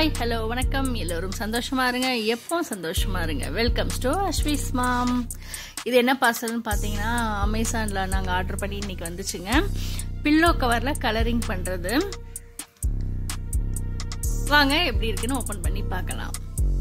hi hello வணக்கம் எல்லோரும் சந்தோஷமா இருங்க எப்போ சந்தோஷமா இருங்க வெல்கம் டு அஸ்விஸ் மாம் இது என்ன பார்சல்னு பார்த்தீங்கன்னா அமேசானில் நாங்கள் ஆர்டர் பண்ணி இன்னைக்கு வந்துச்சுங்க பில்லோ கவரில் கலரிங் பண்ணுறது வாங்க எப்படி இருக்குன்னு ஓப்பன் பண்ணி பார்க்கலாம்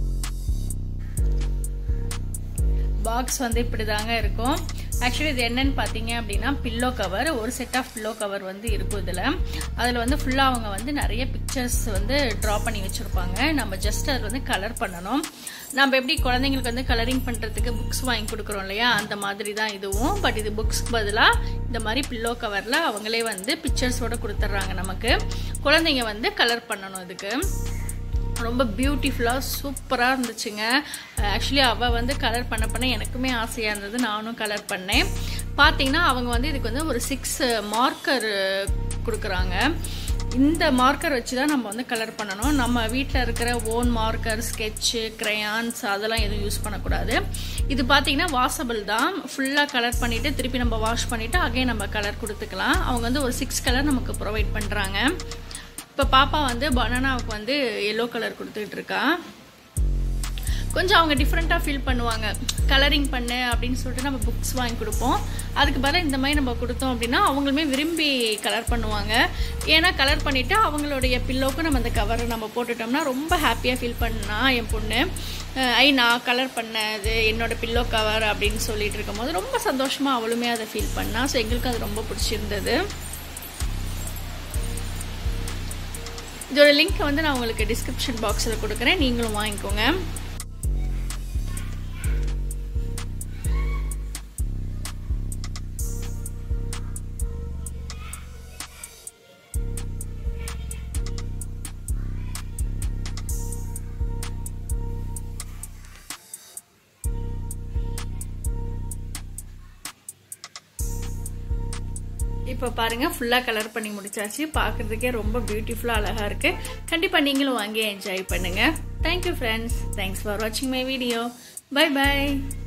பாக்ஸ் வந்து இப்படி தாங்க இருக்கும் ஆக்சுவலி இது என்னன்னு பார்த்தீங்க அப்படின்னா பில்லோ கவர் ஒரு செட் ஆஃப் பில்லோ கவர் வந்து இருக்கும் இதில் அதில் வந்து ஃபுல்லாக அவங்க வந்து நிறைய பிக்சர்ஸ் வந்து ட்ரா பண்ணி வச்சுருப்பாங்க நம்ம ஜஸ்ட் அதில் வந்து கலர் பண்ணணும் நம்ம எப்படி குழந்தைங்களுக்கு வந்து கலரிங் பண்ணுறதுக்கு புக்ஸ் வாங்கி கொடுக்குறோம் இல்லையா அந்த மாதிரி தான் இதுவும் பட் இது புக்ஸ்க்கு பதிலாக இந்த மாதிரி பில்லோ கவரில் அவங்களே வந்து பிக்சர்ஸோட கொடுத்துட்றாங்க நமக்கு குழந்தைங்க வந்து கலர் பண்ணணும் இதுக்கு ரொம்ப பியூட்டிஃபுல்லாக சூப்பராக இருந்துச்சுங்க ஆக்சுவலி அவள் வந்து கலர் பண்ண பண்ண எனக்குமே ஆசையாக இருந்தது நானும் கலர் பண்ணேன் பார்த்தீங்கன்னா அவங்க வந்து இதுக்கு வந்து ஒரு சிக்ஸ் மார்க்கர் கொடுக்குறாங்க இந்த மார்க்கர் வச்சு தான் நம்ம வந்து கலர் பண்ணணும் நம்ம வீட்டில் இருக்கிற ஓன் மார்க்கர் ஸ்கெட்சு க்ரையான்ஸ் அதெல்லாம் எதுவும் யூஸ் பண்ணக்கூடாது இது பார்த்தீங்கன்னா வாசபிள் தான் ஃபுல்லாக கலர் பண்ணிவிட்டு திருப்பி நம்ம வாஷ் பண்ணிவிட்டு அகைன் நம்ம கலர் கொடுத்துக்கலாம் அவங்க வந்து ஒரு சிக்ஸ் கலர் நமக்கு ப்ரொவைட் பண்ணுறாங்க இப்போ பாப்பா வந்து பனானாவுக்கு வந்து எல்லோ கலர் கொடுத்துட்டு இருக்கா கொஞ்சம் அவங்க டிஃப்ரெண்ட்டாக ஃபீல் பண்ணுவாங்க கலரிங் பண்ணு அப்படின்னு சொல்லிட்டு நம்ம புக்ஸ் வாங்கி கொடுப்போம் அதுக்கு பதிலாக இந்த மாதிரி நம்ம கொடுத்தோம் அப்படின்னா அவங்களுமே விரும்பி கலர் பண்ணுவாங்க ஏன்னா கலர் பண்ணிவிட்டு அவங்களுடைய பில்லோக்கு நம்ம அந்த கவரை நம்ம போட்டுட்டோம்னா ரொம்ப ஹாப்பியாக ஃபீல் பண்ணா என் பொண்ணு ஐ நான் கலர் பண்ணது என்னோட பில்லோ கவர் அப்படின்னு சொல்லிட்டு இருக்கும்போது ரொம்ப சந்தோஷமாக அவளுமே அதை ஃபீல் பண்ணா ஸோ எங்களுக்கு அது ரொம்ப பிடிச்சிருந்தது இதோட லிங்க் வந்து நான் உங்களுக்கு டிஸ்கிரிப்ஷன் பாக்ஸில் கொடுக்குறேன் நீங்களும் வாங்கிக்கோங்க இப்போ பாருங்க ஃபுல்லாக கலர் பண்ணி முடிச்சாச்சு பார்க்குறதுக்கே ரொம்ப பியூட்டிஃபுல்லாக அழகாக இருக்குது கண்டிப்பாக நீங்களும் வாங்கி என்ஜாய் பண்ணுங்கள் தேங்க்யூ ஃப்ரெண்ட்ஸ் தேங்க்ஸ் ஃபார் வாட்சிங் மை வீடியோ பை பாய்